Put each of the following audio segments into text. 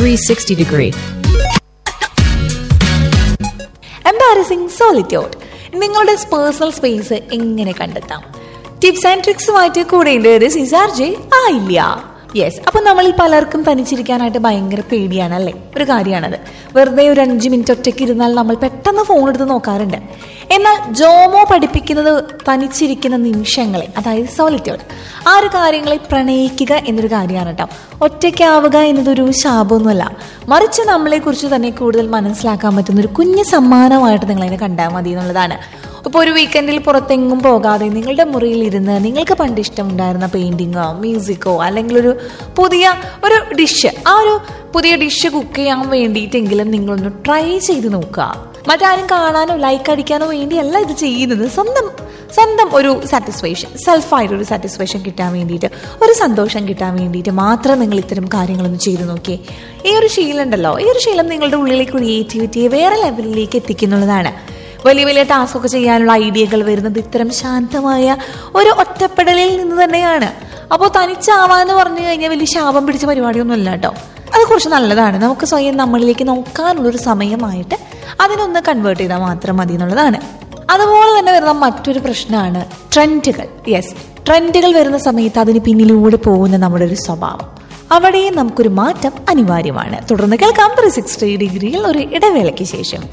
360 degree. Embarrassing solitude നിങ്ങളുടെ personal space എങ്ങനെ കണ്ടെത്താം ടിപ്സ് ആൻഡ് ട്രിക്സുമായിട്ട് കൂടെയുണ്ട് സിസാർ ജെ ആയില്ല യെസ് അപ്പൊ നമ്മളിൽ പലർക്കും തനിച്ചിരിക്കാനായിട്ട് ഭയങ്കര പേടിയാണ് അല്ലേ ഒരു കാര്യമാണത് വെറുതെ ഒരു അഞ്ച് മിനിറ്റ് ഒറ്റയ്ക്ക് ഇരുന്നാൽ നമ്മൾ പെട്ടെന്ന് ഫോൺ എടുത്ത് നോക്കാറുണ്ട് എന്നാൽ ജോമോ പഠിപ്പിക്കുന്നത് തനിച്ചിരിക്കുന്ന നിമിഷങ്ങളെ അതായത് സോളിറ്റ്യൂഡ് ആ ഒരു കാര്യങ്ങളെ പ്രണയിക്കുക എന്നൊരു കാര്യമാണ് കേട്ടോ ഒറ്റയ്ക്കാവുക എന്നതൊരു ശാപമൊന്നുമല്ല മറിച്ച് നമ്മളെ കുറിച്ച് തന്നെ കൂടുതൽ മനസ്സിലാക്കാൻ പറ്റുന്ന ഒരു കുഞ്ഞു സമ്മാനമായിട്ട് നിങ്ങൾ അതിനെ കണ്ടാൽ മതി എന്നുള്ളതാണ് ഇപ്പോൾ ഒരു വീക്കെൻഡിൽ പുറത്തെങ്ങും പോകാതെ നിങ്ങളുടെ മുറിയിൽ ഇരുന്ന് നിങ്ങൾക്ക് പണ്ട് ഇഷ്ടമുണ്ടായിരുന്ന പെയിന്റിങ്ങോ മ്യൂസിക്കോ അല്ലെങ്കിൽ ഒരു പുതിയ ഒരു ഡിഷ് ആ ഒരു പുതിയ ഡിഷ് കുക്ക് ചെയ്യാൻ വേണ്ടിയിട്ടെങ്കിലും നിങ്ങളൊന്ന് ട്രൈ ചെയ്ത് നോക്കുക മറ്റാരും കാണാനോ ലൈക്ക് അടിക്കാനോ വേണ്ടിയല്ല ഇത് ചെയ്യുന്നത് സ്വന്തം സ്വന്തം ഒരു സാറ്റിസ്ഫാക്ഷൻ സെൽഫായിട്ട് ഒരു സാറ്റിസ്ഫാക്ഷൻ കിട്ടാൻ വേണ്ടിയിട്ട് ഒരു സന്തോഷം കിട്ടാൻ വേണ്ടിയിട്ട് മാത്രം നിങ്ങൾ ഇത്തരം കാര്യങ്ങളൊന്ന് ചെയ്തു നോക്കിയേ ഈ ഒരു ശീലം ഉണ്ടല്ലോ ഈ ഒരു ശീലം നിങ്ങളുടെ ഉള്ളിലെ ക്രിയേറ്റിവിറ്റിയെ വേറെ ലെവലിലേക്ക് എത്തിക്കുന്നുള്ളതാണ് വലിയ വലിയ ടാസ്ക് ഒക്കെ ചെയ്യാനുള്ള ഐഡിയകൾ വരുന്നത് ഇത്തരം ശാന്തമായ ഒരു ഒറ്റപ്പെടലിൽ നിന്ന് തന്നെയാണ് അപ്പോൾ തനിച്ചാവാന്ന് പറഞ്ഞു കഴിഞ്ഞാൽ വലിയ ശാപം പിടിച്ച പരിപാടിയൊന്നും അല്ല കേട്ടോ അത് കുറച്ച് നല്ലതാണ് നമുക്ക് സ്വയം നമ്മളിലേക്ക് നോക്കാനുള്ളൊരു സമയമായിട്ട് അതിനൊന്ന് കൺവേർട്ട് ചെയ്താൽ മാത്രം മതി എന്നുള്ളതാണ് അതുപോലെ തന്നെ വരുന്ന മറ്റൊരു പ്രശ്നമാണ് ട്രെൻഡുകൾ യെസ് ട്രെൻഡുകൾ വരുന്ന സമയത്ത് അതിന് പിന്നിലൂടെ പോകുന്ന നമ്മുടെ ഒരു സ്വഭാവം അവിടെയും നമുക്കൊരു മാറ്റം അനിവാര്യമാണ് തുടർന്ന് കേൾക്കാം ത്രീ സിക്സ്റ്റി ഡിഗ്രിയിൽ ഒരു ഇടവേളയ്ക്ക് ശേഷം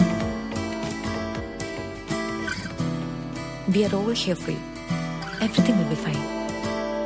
We are all here for you. Everything will be fine.